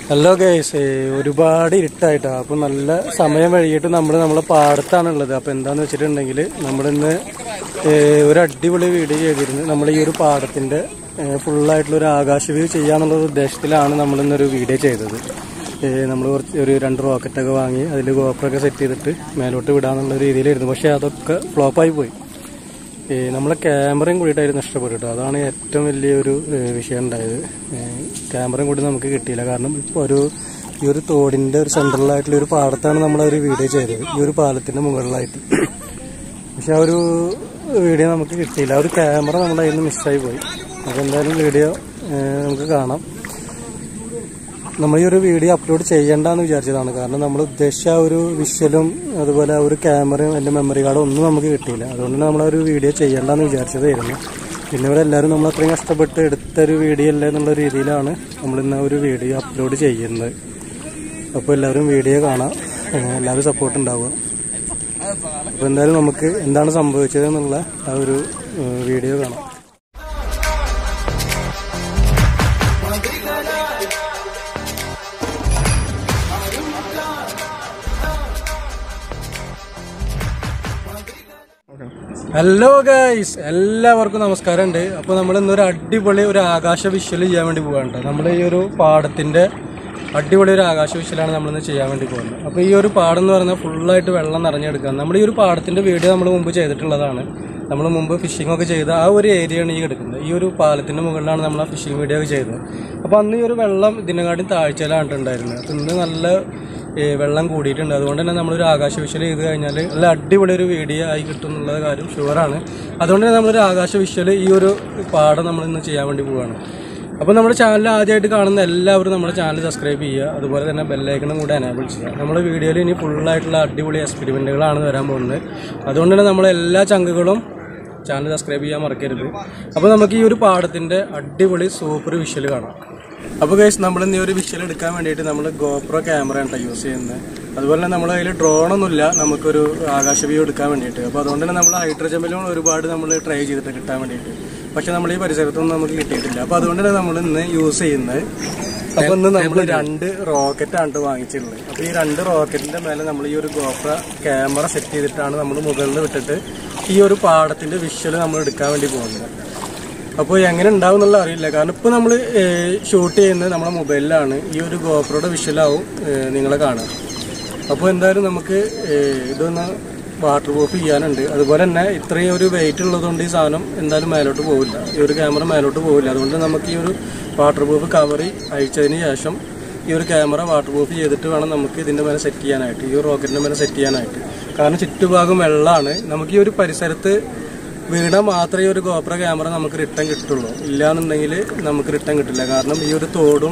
Hello guys ഒരുപാട് ഇരുട്ടായിട്ടാ അപ്പൊ നല്ല സമയം വൈകിട്ട് നമ്മൾ നമ്മളെ പാടത്താണ് ഉള്ളത് അപ്പൊ എന്താന്ന് വെച്ചിട്ടുണ്ടെങ്കിൽ നമ്മളിന്ന് ഏഹ്, ഒരു അടിപൊളി വീഡിയോ ചെയ്തിരുന്നു നമ്മൾ ഈ ഒരു പാടത്തിന്റെ ഫുള്ളായിട്ടുള്ള ഒരു ആകാശ വ്യൂ ചെയ്യാന്നുള്ള ഒരു ഉദ്ദേശത്തിലാണ് നമ്മൾ ഇന്നൊരു വീഡിയോ ചെയ്തത് നമ്മൾ കുറച്ച് ഒരു രണ്ട് റോക്കറ്റൊക്കെ വാങ്ങി അതിൽ ഗോപ്രൊക്കെ സെറ്റ് ചെയ്തിട്ട് മേലോട്ട് വിടാന്നുള്ള രീതിയിലായിരുന്നു പക്ഷെ അതൊക്കെ ഫ്ലോപ്പായി പോയി ഈ നമ്മളെ ക്യാമറയും കൂടിയിട്ടായിരുന്നു നഷ്ടപ്പെട്ടു അതാണ് ഏറ്റവും വലിയൊരു ഏഹ്, വിഷയം ഉണ്ടായത് ഏഹ്, ക്യാമറയും കൂടി നമുക്ക് കിട്ടിയില്ല കാരണം ഇപ്പോൾ ഒരു ഈ ഒരു തോടിന്റെ ഒരു സെൻട്രലായിട്ടുള്ള ഒരു പാടത്താണ് നമ്മൾ ഒരു വീഡിയോ ചെയ്തത് ഈ ഒരു പാലത്തിന്റെ മുകളിലായിട്ട് പക്ഷെ ആ ഒരു വീഡിയോ നമുക്ക് കിട്ടിയില്ല ആ ഒരു ക്യാമറ നമ്മുടെ കയ്യിൽ നിന്ന് മിസ്സായി പോയി അപ്പോൾ എന്തായാലും വീഡിയോ ഏഹ്, നമുക്ക് കാണാം നമ്മൾ ഈ ഒരു വീഡിയോ അപ്ലോഡ് ചെയ്യേണ്ടെന്ന് വിചാരിച്ചതാണ് കാരണം നമ്മൾ ഉദ്ദേശിച്ച ആ ഒരു വിഷ്വലും അതുപോലെ ആ ഒരു ക്യാമറയും അതിന്റെ മെമ്മറി കാർഡും ഒന്നും നമുക്ക് കിട്ടിയില്ല അതുകൊണ്ട് നമ്മൾ ആ ഒരു വീഡിയോ ചെയ്യേണ്ടെന്ന് വിചാരിച്ചതായിരുന്നു പിന്നെ ഇവിടെ എല്ലാവരും നമ്മൾ അത്രയും കഷ്ടപ്പെട്ട് എടുത്തൊരു വീഡിയോ അല്ലേ എന്നുള്ള രീതിയിലാണ് നമ്മൾ ഇന്ന് ആ ഒരു വീഡിയോ അപ്ലോഡ് ചെയ്യുന്നത് അപ്പോൾ എല്ലാവരും വീഡിയോ കാണാം ഏഹ് എല്ലാവരും സപ്പോർട്ട് ഉണ്ടാവുക അപ്പോൾ എന്തായാലും നമുക്ക് എന്താണ് സംഭവിച്ചത് എന്നുള്ള ആ ഒരു ഏഹ് വീഡിയോ കാണാം ഹലോ ഗൈസ് എല്ലാവർക്കും നമസ്കാരമുണ്ട് അപ്പോൾ നമ്മൾ ഇന്നൊരു അടിപൊളി ഒരു ആകാശ വിഷ്വൽ ചെയ്യാൻ വേണ്ടി പോകാനുണ്ട് നമ്മൾ ഈ ഒരു പാടത്തിന്റെ അടിപൊളി ഒരു ആകാശ വിഷ്വലാണ് നമ്മളിന്ന് ചെയ്യാൻ വേണ്ടി പോകുന്നത് അപ്പോൾ ഈ ഒരു പാടം എന്ന് പറയുന്നത് ഫുള്ളായിട്ട് വെള്ളം നിറഞ്ഞെടുക്കുക നമ്മൾ ഈ ഒരു പാടത്തിന്റെ വീഡിയോ നമ്മൾ മുമ്പ് ചെയ്തിട്ടുള്ളതാണ് നമ്മൾ മുമ്പ് ഫിഷിംഗ് ഒക്കെ ചെയ്ത ആ ഒരു ഏരിയയാണ് ഈ കിടക്കുന്നത് ഈ ഒരു പാലത്തിന്റെ മുകളിലാണ് നമ്മൾ ആ ഫിഷിംഗ് വീഡിയോ ഒക്കെ ചെയ്തത് അപ്പോൾ അന്ന് ഈ ഒരു വെള്ളം ഇതിനെക്കാട്ടും താഴ്ചയിലാണ് ഉണ്ടായിരുന്നത് അപ്പോൾ ഇന്ന് നല്ല ഈ വെള്ളം കൂടിയിട്ടുണ്ട് അതുകൊണ്ട് തന്നെ നമ്മളൊരു ആകാശ വിഷ്വൽ ചെയ്ത് കഴിഞ്ഞാൽ നല്ല അടിപൊളി ഒരു വീഡിയോ ആയി കിട്ടും എന്നുള്ള കാര്യം ഷുവറാണ് അതുകൊണ്ട് തന്നെ നമ്മളൊരു ആകാശ വിഷ്വൽ ഈ ഒരു പാഠം നമ്മൾ ഇന്ന് ചെയ്യാൻ വേണ്ടി പോവുകയാണ് അപ്പോൾ നമ്മുടെ ചാനൽ ആദ്യമായിട്ട് കാണുന്ന എല്ലാവരും നമ്മുടെ ചാനൽ സബ്സ്ക്രൈബ് ചെയ്യുക അതുപോലെ തന്നെ ബെല്ലൈക്കണും കൂടെ എനേബിൾ ചെയ്യുക നമ്മുടെ വീഡിയോയിൽ ഇനി ഫുള്ളായിട്ടുള്ള അടിപൊളി എക്സ്പെരിമെൻറ്റുകളാണ് വരാൻ പോകുന്നത് അതുകൊണ്ട് തന്നെ നമ്മളെ എല്ലാ ചങ്കുകളും ചാനൽ സബ്സ്ക്രൈബ് ചെയ്യാൻ മറക്കരുത് അപ്പോൾ നമുക്ക് ഈ ഒരു പാടത്തിൻ്റെ അടിപൊളി സൂപ്പർ വിഷ്വൽ കാണാം അപ്പോൾ ഗൈസ് നമ്മൾ ഇന്ന് ഈ ഒരു വിഷ്വൽ എടുക്കാൻ വേണ്ടിയിട്ട് നമ്മൾ ഗോപ്രോ ക്യാമറ ആണ് യൂസ് ചെയ്യുന്നത് അതുപോലെ തന്നെ നമ്മുടെ കയ്യിൽ ഡ്രോണൊന്നുമില്ല നമുക്കൊരു ആകാശ വ്യൂ എടുക്കാൻ വേണ്ടിയിട്ട് അപ്പോൾ അതുകൊണ്ട് തന്നെ നമ്മൾ ഹൈഡ്രജൻ ബലൂൺ ഒരുപാട് നമ്മൾ ട്രൈ ചെയ്തിട്ട് കിട്ടാൻ വേണ്ടിയിട്ട് പക്ഷെ നമ്മൾ ഈ പരിസരത്തൊന്നും നമുക്ക് കിട്ടിയിട്ടില്ല അപ്പോൾ അതുകൊണ്ട് തന്നെ നമ്മൾ ഇന്ന് യൂസ് ചെയ്യുന്നത് അപ്പോൾ ഇന്ന് നമ്മൾ രണ്ട് റോക്കറ്റാണ് വാങ്ങിച്ചിട്ടുള്ളത് അപ്പോൾ ഈ രണ്ട് റോക്കറ്റിന്റെ മേലെ നമ്മൾ ഈ ഒരു ഗോപ്ര ക്യാമറ സെറ്റ് ചെയ്തിട്ടാണ് നമ്മൾ മുകളിൽ വിട്ടിട്ട് ഈ ഒരു പാടത്തിന്റെ വിഷ്വൽ നമ്മൾ എടുക്കാൻ വേണ്ടി പോകുന്നത് അപ്പോൾ എങ്ങനെ ഉണ്ടാവും എന്നുള്ള അറിയില്ല കാരണം ഇപ്പോൾ നമ്മൾ ഷൂട്ട് ചെയ്യുന്നത് നമ്മുടെ മൊബൈലിലാണ് ഈ ഒരു ഗോപ്രോയുടെ വിഷ്വലാവും ഏഹ്, നിങ്ങളെ കാണാം അപ്പോൾ എന്തായാലും നമുക്ക് ഏഹ്, ഇതൊന്ന് വാട്ടർ പ്രൂഫ് ചെയ്യാനുണ്ട് അതുപോലെ തന്നെ ഇത്രയും ഒരു വെയിറ്റ് ഉള്ളതുകൊണ്ട് ഈ സാധനം എന്തായാലും മേലോട്ട് പോവില്ല ഈ ഒരു ക്യാമറ മേലോട്ട് പോവില്ല അതുകൊണ്ട് നമുക്ക് ഈ ഒരു വാട്ടർ പ്രൂഫ് കവർ അയച്ചതിന് ശേഷം ഈ ഒരു ക്യാമറ വാട്ടർ പ്രൂഫ് ചെയ്തിട്ട് വേണം നമുക്ക് ഇതിന്റെ മേലെ സെറ്റ് ചെയ്യാനായിട്ട് ഈ ഒരു റോക്കറ്റിന്റെ മേലെ സെറ്റ് ചെയ്യാനായിട്ട് കാരണം ചുറ്റുഭാഗം വെള്ളമാണ് നമുക്ക് ഈ ഒരു പരിസരത്ത് വീണാൽ മാത്രമേ ഈ ഒരു ഗോപ്ര ക്യാമറ നമുക്ക് റിട്ടേൺ കിട്ടുള്ളൂ ഇല്ലാന്നുണ്ടെങ്കിൽ നമുക്ക് റിട്ടേൺ കിട്ടില്ല കാരണം ഈ ഒരു തോടും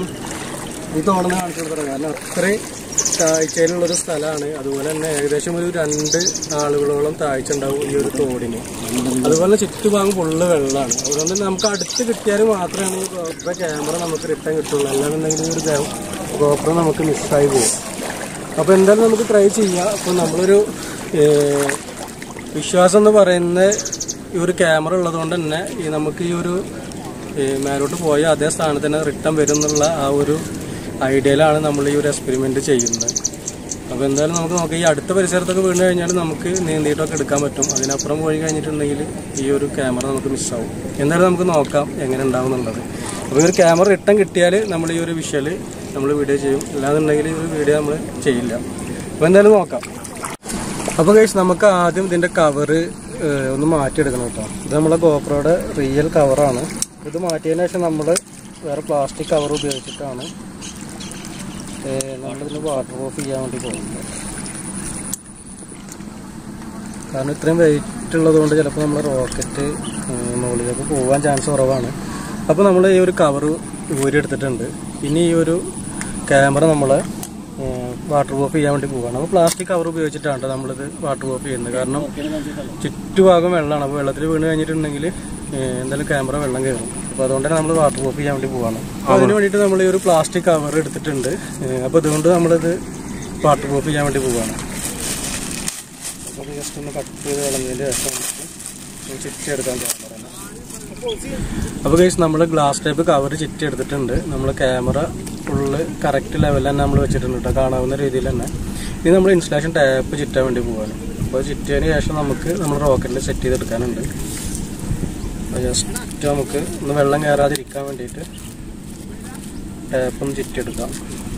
ഈ തോടെന്ന് കാണിച്ചു കൊടുത്തത് കാരണം അത്രയും താഴ്ചയിലുള്ളൊരു സ്ഥലമാണ് അതുപോലെ തന്നെ ഏകദേശം ഒരു രണ്ട് ആളുകളോളം താഴ്ച ഉണ്ടാവും ഈ ഒരു തോടിന് അതുപോലെ ചുറ്റുഭാഗം ഫുള്ള് വെള്ളമാണ് അതുകൊണ്ട് തന്നെ നമുക്ക് അടുത്ത് കിട്ടിയാൽ മാത്രമേ ഈ ഗോപ്ര ക്യാമറ നമുക്ക് റിട്ടേൺ കിട്ടുള്ളൂ അല്ലാന്നുണ്ടെങ്കിൽ ഈ ഒരു ഗോപ്ര നമുക്ക് മിസ്സായി പോകും അപ്പോൾ എന്തായാലും നമുക്ക് ട്രൈ ചെയ്യാം അപ്പോൾ നമ്മളൊരു ഏഹ്, വിശ്വാസം എന്ന് പറയുന്ന ഈ ഒരു ക്യാമറ ഉള്ളത് കൊണ്ട് തന്നെ ഈ നമുക്ക് ഈ ഒരു ഏഹ്, മേലോട്ട് പോയ അതേ സ്ഥാനത്ത് തന്നെ റിട്ടേൺ വരും എന്നുള്ള ആ ഒരു ഐഡിയയിലാണ് നമ്മൾ ഈ ഒരു എക്സ്പെരിമെന്റ് ചെയ്യുന്നത് അപ്പോൾ എന്തായാലും നമുക്ക് നോക്കാം ഈ അടുത്ത പരിസരത്തൊക്കെ വീണ് കഴിഞ്ഞാൽ നമുക്ക് നീന്തിയിട്ടൊക്കെ എടുക്കാൻ പറ്റും അതിനപ്പുറം പോയി കഴിഞ്ഞിട്ടുണ്ടെങ്കിൽ ഈ ഒരു ക്യാമറ നമുക്ക് മിസ്സാവും എന്തായാലും നമുക്ക് നോക്കാം എങ്ങനെ ഉണ്ടാവും എന്നുള്ളത് അപ്പോൾ ഈ ഒരു ക്യാമറ റിട്ടേൺ കിട്ടിയാൽ നമ്മൾ ഈ ഒരു വിഷ്വൽ നമ്മൾ വീഡിയോ ചെയ്യും അല്ലാന്നുണ്ടെങ്കിൽ ഈ ഒരു വീഡിയോ നമ്മൾ ചെയ്യില്ല അപ്പോൾ എന്തായാലും നോക്കാം അപ്പോൾ കഴിച്ച് നമുക്ക് ആദ്യം ഇതിന്റെ കവറ് ഒന്ന് മാറ്റിയെടുക്കണം കേട്ടോ ഇത് നമ്മളെ ഗോപ്രോയുടെ റിയൽ കവറാണ് ഇത് മാറ്റിയതിന് ശേഷം നമ്മൾ വേറെ പ്ലാസ്റ്റിക് കവർ ഉപയോഗിച്ചിട്ടാണ് നമ്മളിതിന് വാട്ടർ പ്രൂഫ് ചെയ്യാൻ വേണ്ടി പോകുന്നത് കാരണം ഇത്രയും വെയിറ്റ് ഉള്ളതുകൊണ്ട് ചിലപ്പോൾ നമ്മൾ റോക്കറ്റ് മുകളിലേക്ക് പോകാൻ ചാൻസ് കുറവാണ് അപ്പോൾ നമ്മൾ ഈ ഒരു കവർ ഊരിയെടുത്തിട്ടുണ്ട് ഇനി ഈ ഒരു ക്യാമറ നമ്മൾ വാട്ടർ പ്രൂഫ് ചെയ്യാൻ വേണ്ടി പോവുകയാണ് അപ്പോൾ പ്ലാസ്റ്റിക് കവർ ഉപയോഗിച്ചിട്ടാണ് നമ്മളിത് വാട്ടർ പ്രൂഫ് ചെയ്യുന്നത് കാരണം ചുറ്റുഭാഗം വെള്ളമാണ് അപ്പോൾ വെള്ളത്തിൽ വീണ് കഴിഞ്ഞിട്ടുണ്ടെങ്കിൽ ഏഹ്, എന്തായാലും ക്യാമറ വെള്ളം കയറും അപ്പോൾ അതുകൊണ്ട് തന്നെ നമ്മൾ വാട്ടർ പ്രൂഫ് ചെയ്യാൻ വേണ്ടി പോവാണ് അപ്പോൾ അതിന് വേണ്ടിയിട്ട് നമ്മൾ ഈ ഒരു പ്ലാസ്റ്റിക് കവർ എടുത്തിട്ടുണ്ട് ഏഹ്, അപ്പോൾ അതുകൊണ്ട് നമ്മളിത് വാട്ടർ പ്രൂഫ് ചെയ്യാൻ വേണ്ടി പോവുകയാണ് അപ്പോൾ ജസ്റ്റ് ഒന്ന് കട്ട് ചെയ്ത് കളഞ്ഞതിൻ്റെ ശേഷം നമുക്ക് ചുറ്റി എടുക്കാൻ ക്യാമറ അപ്പോൾ ഗൈസ് നമ്മൾ ഗ്ലാസ് ടൈപ്പ് കവർ ചുറ്റി എടുത്തിട്ടുണ്ട് നമ്മൾ ക്യാമറ ഫുള്ള് കറക്റ്റ് ലെവലിൽ തന്നെ നമ്മൾ വെച്ചിട്ടുണ്ട് കേട്ടോ കാണാവുന്ന രീതിയിൽ തന്നെ ഇനി നമ്മൾ ഇൻസ്റ്റലേഷൻ ടാപ്പ് ചുറ്റാൻ വേണ്ടി പോവാണ് അപ്പോൾ ചുറ്റിയതിന് ശേഷം നമുക്ക് നമ്മൾ റോക്കറ്റിൽ സെറ്റ് ചെയ്തെടുക്കാനുണ്ട് അപ്പോൾ ജസ്റ്റ് നമുക്ക് ഒന്ന് വെള്ളം കയറാതിരിക്കാൻ വേണ്ടിയിട്ട് ടാപ്പൊന്ന് ചുറ്റിയെടുക്കാം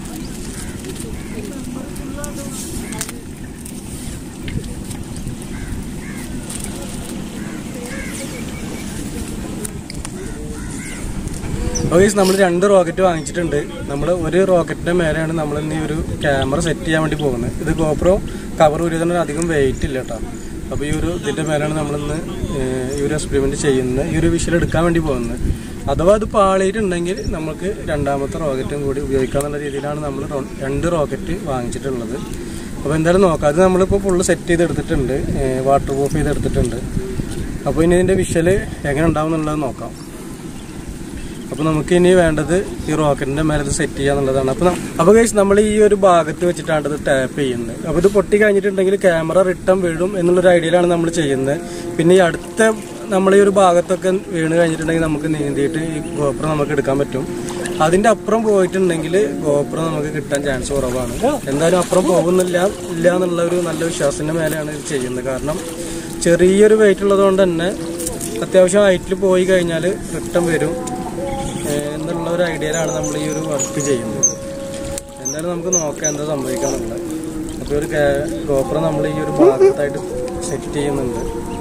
അപ്പോൾ നമ്മൾ രണ്ട് റോക്കറ്റ് വാങ്ങിച്ചിട്ടുണ്ട് നമ്മൾ ഒരു റോക്കറ്റിന്റെ മേലെയാണ് നമ്മൾ ഇന്ന് ഈ ഒരു ക്യാമറ സെറ്റ് ചെയ്യാൻ വേണ്ടി പോകുന്നത് ഇത് ഗോപ്രോ കവർ ഊരിയതുകൊണ്ട് അധികം വെയിറ്റ് ഇല്ല കേട്ടോ അപ്പോൾ ഈ ഒരു ഇതിന്റെ മേലാണ് നമ്മളിന്ന് ഏഹ്, ഈ ഒരു എക്സ്പെരിമെന്റ് ചെയ്യുന്നത് ഈ ഒരു വിഷൽ എടുക്കാൻ വേണ്ടി പോകുന്നത് അഥവാ അത് പാളിയിട്ടുണ്ടെങ്കിൽ നമുക്ക് രണ്ടാമത്തെ റോക്കറ്റും കൂടി ഉപയോഗിക്കാന്നുള്ള രീതിയിലാണ് നമ്മൾ റോ- രണ്ട് റോക്കറ്റ് വാങ്ങിച്ചിട്ടുള്ളത് അപ്പോൾ എന്തായാലും നോക്കാം അത് നമ്മളിപ്പോൾ ഫുള്ള് സെറ്റ് ചെയ്തെടുത്തിട്ടുണ്ട് വാട്ടർ പ്രൂഫ് ചെയ്തെടുത്തിട്ടുണ്ട് അപ്പോൾ ഇനി ഇതിന്റെ വിഷൽ എങ്ങനെ ഉണ്ടാവും എന്നുള്ളത് നോക്കാം അപ്പൊ നമുക്ക് ഇനി വേണ്ടത് ഈ റോക്കറ്റിന്റെ മേലെ ഇത് സെറ്റ് ചെയ്യാന്നുള്ളതാണ് അപ്പൊ ന- അപ്പൊ കഴിച്ച് നമ്മൾ ഈ ഒരു ഭാഗത്ത് വെച്ചിട്ടാണ് ഇത് ടാപ്പ് ചെയ്യുന്നത് അപ്പൊ ഇത് പൊട്ടി കഴിഞ്ഞിട്ടുണ്ടെങ്കിൽ ക്യാമറ റിട്ടേൺ വീഴും എന്നുള്ളൊരു ഐഡിയയിലാണ് നമ്മൾ ചെയ്യുന്നത് പിന്നെ ഈ അടുത്ത നമ്മൾ ഈ ഒരു ഭാഗത്തൊക്കെ വീണ് കഴിഞ്ഞിട്ടുണ്ടെങ്കിൽ നമുക്ക് നീന്തിയിട്ട് ഈ ഗോപ്രം നമുക്ക് എടുക്കാൻ പറ്റും അതിന്റെ അപ്പുറം പോയിട്ടുണ്ടെങ്കിൽ ഗോപ്രം നമുക്ക് കിട്ടാൻ ചാൻസ് കുറവാണ് എന്തായാലും അപ്പുറം പോകുന്നില്ല ഇല്ല എന്നുള്ള ഒരു നല്ല വിശ്വാസത്തിന്റെ മേലെയാണ് ഇത് ചെയ്യുന്നത് കാരണം ചെറിയൊരു വെയിറ്റ് ഉള്ളതുകൊണ്ട് തന്നെ അത്യാവശ്യം ഹൈറ്റിൽ പോയി കഴിഞ്ഞാൽ റിട്ടേൺ വരും ഏഹ് എന്നുള്ള ഒരു ഐഡിയയിലാണ് നമ്മൾ ഈ ഒരു വർക്ക് ചെയ്യുന്നത് എന്തായാലും നമുക്ക് നോക്കാം എന്താ സംഭവിക്കാന്നുള്ളത് അപ്പോൾ ഒരു ഗോപ്ര നമ്മൾ ഈ ഒരു ഭാഗത്തായിട്ട് സെറ്റ് ചെയ്യുന്നുണ്ട്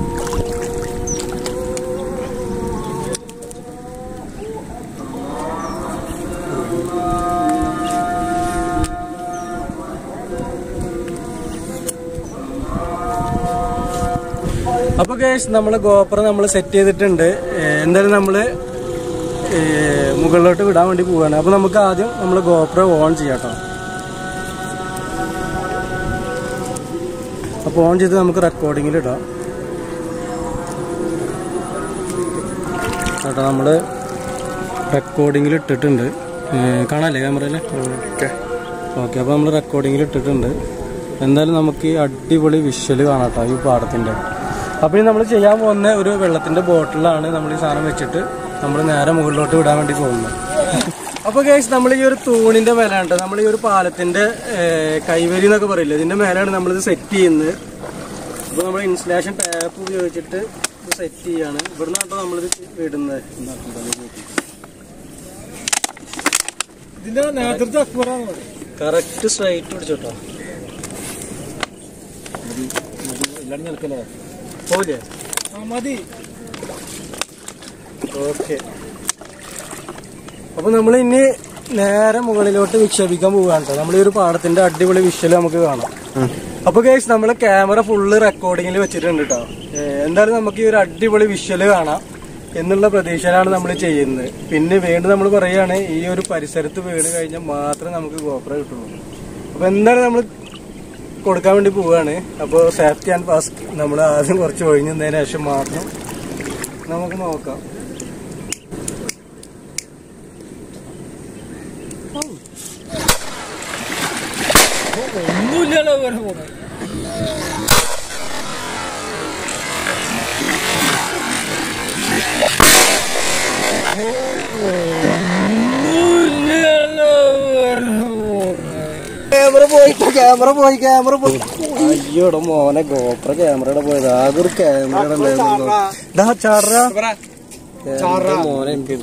അപ്പൊ കേസ് നമ്മൾ ഗോപ്ര നമ്മൾ സെറ്റ് ചെയ്തിട്ടുണ്ട് ഏഹ് എന്തായാലും നമ്മള് ഏഹ് മുകളിലോട്ട് വിടാൻ വേണ്ടി പോവാണ് അപ്പൊ നമുക്ക് ആദ്യം നമ്മൾ ഗോപ്ര ഓൺ ചെയ്യാം കേട്ടോ അപ്പൊ ഓൺ ചെയ്ത് നമുക്ക് റെക്കോർഡിങ്ങിൽ ഇടാം കേട്ടോ നമ്മള് റെക്കോർഡിങ്ങിൽ ഇട്ടിട്ടുണ്ട് ഏഹ് കാണാല്ലേ ക്യാമറയിൽ ഓക്കെ ഓക്കെ അപ്പോൾ നമ്മൾ റെക്കോർഡിങ്ങിൽ ഇട്ടിട്ടുണ്ട് എന്തായാലും നമുക്ക് ഈ അടിപൊളി വിഷ്വൽ കാണാം കേട്ടോ ഈ പാടത്തിൻ്റെ അപ്പോൾ ഇനി നമ്മൾ ചെയ്യാൻ പോകുന്ന ഒരു വെള്ളത്തിൻ്റെ ബോട്ടിലാണ് നമ്മൾ ഈ സാധനം വെച്ചിട്ട് നമ്മൾ നേരെ മുകളിലോട്ട് വിടാൻ വേണ്ടി പോകുന്നത് അപ്പോൾ കേസ് നമ്മൾ ഈ ഒരു തൂണിന്റെ മേലാണ് ട്ടോ. നമ്മൾ ഈ ഒരു പാലത്തിന്റെ ഏഹ്, കൈവരി എന്നൊക്കെ പറയില്ലേ ഇതിന്റെ മേലാണ് നമ്മളിത് സെറ്റ് ചെയ്യുന്നത് അപ്പോൾ നമ്മൾ ഇൻസ്റ്റലേഷൻ ടാപ്പ് ഉപയോഗിച്ചിട്ട് ഇത് സെറ്റ് ചെയ്യാണ് ഇവിടുന്ന് കേട്ടോ നമ്മളിത് വിടുന്നത് ഇതിന്റെ നേതൃത്വം അക്ബറാന്ന് പറയും കറക്റ്റ് സ്ട്രൈറ്റ് പിടിച്ചോട്ടോ എല്ലാരും നിൽക്കല്ലേ പോലേ ആ മതി ഓക്കെ അപ്പൊ നമ്മൾ ഇനി നേരെ മുകളിലോട്ട് വിക്ഷേപിക്കാൻ പോവുകയാണ് കേട്ടോ നമ്മൾ ഈ ഒരു പാടത്തിന്റെ അടിപൊളി വിഷ്വൽ നമുക്ക് കാണാം അപ്പൊ കേസ് നമ്മൾ ക്യാമറ ഫുള്ള് റെക്കോർഡിങ്ങിൽ വെച്ചിട്ടുണ്ട് കേട്ടോ ഏഹ് എന്തായാലും നമുക്ക് ഈ ഒരു അടിപൊളി വിഷ്വൽ കാണാം എന്നുള്ള പ്രതീക്ഷയിലാണ് നമ്മൾ ചെയ്യുന്നത് പിന്നെ വീണ്ടും നമ്മൾ പറയുകയാണ് ഈ ഒരു പരിസരത്ത് വീണ് കഴിഞ്ഞാൽ മാത്രമേ നമുക്ക് ഗോപ്ര കിട്ടുള്ളൂ അപ്പൊ എന്തായാലും നമ്മൾ കൊടുക്കാൻ വേണ്ടി പോവുകയാണ് അപ്പോൾ സേഫ്റ്റി ആൻഡ് പാസ്ക് നമ്മൾ ആദ്യം കുറച്ച് ഒഴിഞ്ഞതിന് ശേഷം മാത്രം നമുക്ക് നോക്കാം ഒന്നുമില്ലല്ലോ ഇവരെ പോണെ ഒന്നുമില്ലല്ലോ ഇവരെ പോണെ. ക്യാമറ പോയിട്ട് ക്യാമറ പോയി ക്യാമറ പോയി അയ്യോടെ മോനെ ഗോപ്ര ക്യാമറയുടെ പോയത് ആകെ ഒരു ക്യാമറ ചാറ മോനെ എനിക്ക്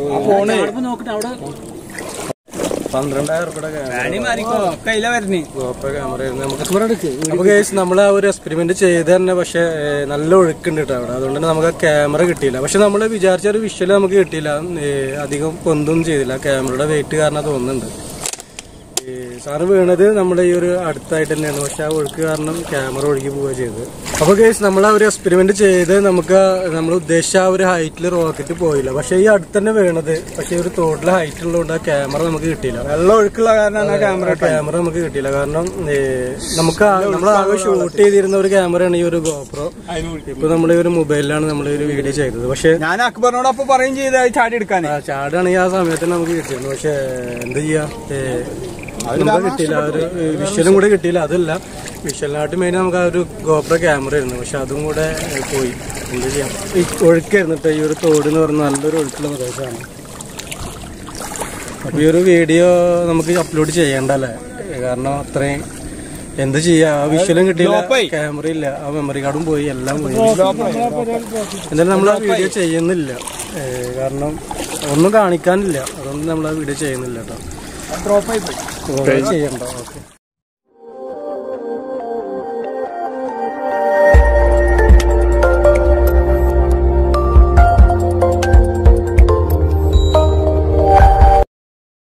പന്ത്രണ്ടായിരം രൂപയുടെ ക്യാമറ കയ്യില വരണേ ഗോപ്ര ക്യാമറ ആയിരുന്നു നമുക്ക് അപ്പൊ കേസ് നമ്മൾ ആ ഒരു എക്സ്പെരിമെന്റ് ചെയ്ത് തന്നെ പക്ഷെ ഏഹ്, നല്ല ഒഴുക്കുണ്ട് കേട്ടോ അവിടെ അതുകൊണ്ട് തന്നെ നമുക്ക് ആ ക്യാമറ കിട്ടിയില്ല പക്ഷെ നമ്മൾ വിചാരിച്ച ഒരു വിഷ്വൽ നമുക്ക് കിട്ടിയില്ല ഏഹ്, അധികം പൊന്തൊന്നും ചെയ്തില്ല ക്യാമറയുടെ വെയിറ്റ് കാരണം തോന്നുന്നുണ്ട് ഈ സാറ് വീണത് നമ്മുടെ ഈ ഒരു അടുത്തായിട്ട് തന്നെയാണ് പക്ഷെ ആ ഒഴുക്ക് കാരണം ക്യാമറ ഒഴുകി പോവുക ചെയ്തത് അപ്പൊ കേസ് നമ്മൾ ആ ഒരു എക്സ്പെരിമെന്റ് ചെയ്ത് നമുക്ക് നമ്മൾ ഉദ്ദേശിച്ച ആ ഒരു ഹൈറ്റിൽ റോക്കറ്റ് പോയില്ല പക്ഷെ ഈ അടുത്ത് തന്നെ വീണത് പക്ഷെ ഈ ഒരു തോട്ടിലെ ഹൈറ്റ് ഉള്ളതുകൊണ്ട് ആ ക്യാമറ നമുക്ക് കിട്ടിയില്ല വെള്ളം ഒഴുക്കുള്ള കാരണമാണ് ക്യാമറ ക്യാമറ നമുക്ക് കിട്ടിയില്ല കാരണം ഏ, നമുക്ക് നമ്മൾ ആകെ ഷൂട്ട് ചെയ്തിരുന്ന ഒരു ക്യാമറയാണ് ഈ ഒരു ഗോപ്രോ ഇപ്പൊ നമ്മൾ ഈ ഒരു മൊബൈലിലാണ് നമ്മൾ ഈ ഒരു വീഡിയോ ചെയ്തത് പക്ഷെ ഞാൻ അക്ബറിനോട് അപ്പൊ പറയും ചെയ്ത ചാടി എടുക്കാൻ ആ ചാടാണെങ്കിൽ ആ സമയത്ത് നമുക്ക് കിട്ടിയിരുന്നു പക്ഷെ എന്ത് ചെയ്യാ ഏ, അത് നമുക്ക് കിട്ടിയില്ല ആ ഒരു വിഷ്വലും കൂടെ കിട്ടിയില്ല അതല്ല വിഷ്വലിനായിട്ട് മെയിൻ നമുക്ക് ആ ഒരു ഗോപ്ര ക്യാമറ ആയിരുന്നു പക്ഷെ അതും കൂടെ ഏ, പോയി എന്ത് ചെയ്യാം ഈ ഒഴുക്കായിരുന്നു കേട്ടോ ഈ ഒരു തോട് എന്ന് പറഞ്ഞ നല്ലൊരു ഒഴുക്കുള്ള പ്രദേശമാണ് അപ്പൊ ഈ ഒരു വീഡിയോ നമുക്ക് അപ്ലോഡ് ചെയ്യണ്ടല്ലേ കാരണം അത്രയും എന്ത് ചെയ്യാ ആ വിഷ്വലും കിട്ടിയില്ല Flop-ആയി. ക്യാമറ ഇല്ല ആ മെമ്മറി കാർഡും പോയി എല്ലാം പോയി എന്തായാലും നമ്മൾ ആ വീഡിയോ ചെയ്യുന്നില്ല ഏ, കാരണം ഒന്നും കാണിക്കാനില്ല അതുകൊണ്ട് നമ്മൾ ആ വീഡിയോ ചെയ്യുന്നില്ല കേട്ടോ ഡ്രോപ്പ് ആയി പോയി ചെയ്യണ്ട ഓക്കെ